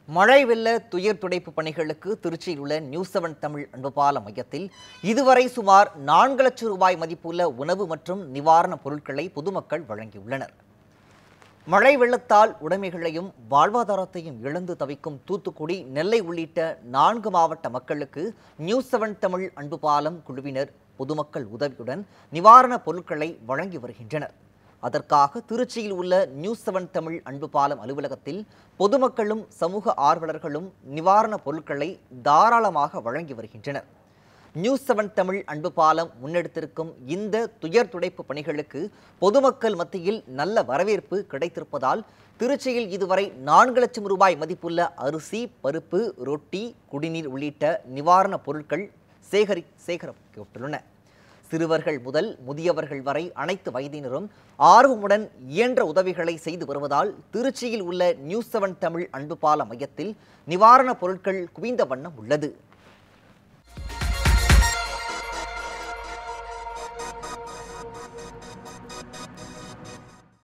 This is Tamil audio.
மழை வெள்ள துயர் துடைப்பு பணிகளுக்கு திருச்சியில் உள்ள நியூஸ் செவன் தமிழ் அன்புபால மையத்தில் இதுவரை சுமார் நான்கு லட்சம் ரூபாய் மதிப்புள்ள உணவு மற்றும் நிவாரணப் பொருட்களை பொதுமக்கள் வழங்கியுள்ளனர் மழை வெள்ளத்தால் உடைமைகளையும் வாழ்வாதாரத்தையும் இழந்து தவிக்கும் தூத்துக்குடி நெல்லை உள்ளிட்ட நான்கு மாவட்ட மக்களுக்கு நியூஸ் செவன் தமிழ் அன்பு பாலம் குழுவினர் பொதுமக்கள் உதவியுடன் நிவாரணப் பொருட்களை வழங்கி வருகின்றனர் அதற்காக திருச்சியில் உள்ள நியூஸ் செவன் தமிழ் அன்பு பாலம் அலுவலகத்தில் பொதுமக்களும் சமூக ஆர்வலர்களும் நிவாரணப் பொருட்களை தாராளமாக வழங்கி வருகின்றனர் நியூஸ் செவன் தமிழ் அன்பு பாலம் முன்னெடுத்திருக்கும் இந்த துயர் துடைப்பு பணிகளுக்கு பொதுமக்கள் மத்தியில் நல்ல வரவேற்பு கிடைத்திருப்பதால் திருச்சியில் இதுவரை நான்கு லட்சம் ரூபாய் மதிப்புள்ள அரிசி பருப்பு ரொட்டி குடிநீர் உள்ளிட்ட நிவாரணப் பொருட்கள் சேகரி சேகரிக்கப்பட்டுள்ளன சிறுவர்கள் முதல் முதியவர்கள் வரை அனைத்து வயதினரும் ஆர்வமுடன் இயன்ற உதவிகளை செய்து வருவதால் திருச்சியில் உள்ள நியூஸ் செவன் தமிழ் அன்பு பால மையத்தில் நிவாரணப் பொருட்கள் குவிந்த வண்ணம் உள்ளது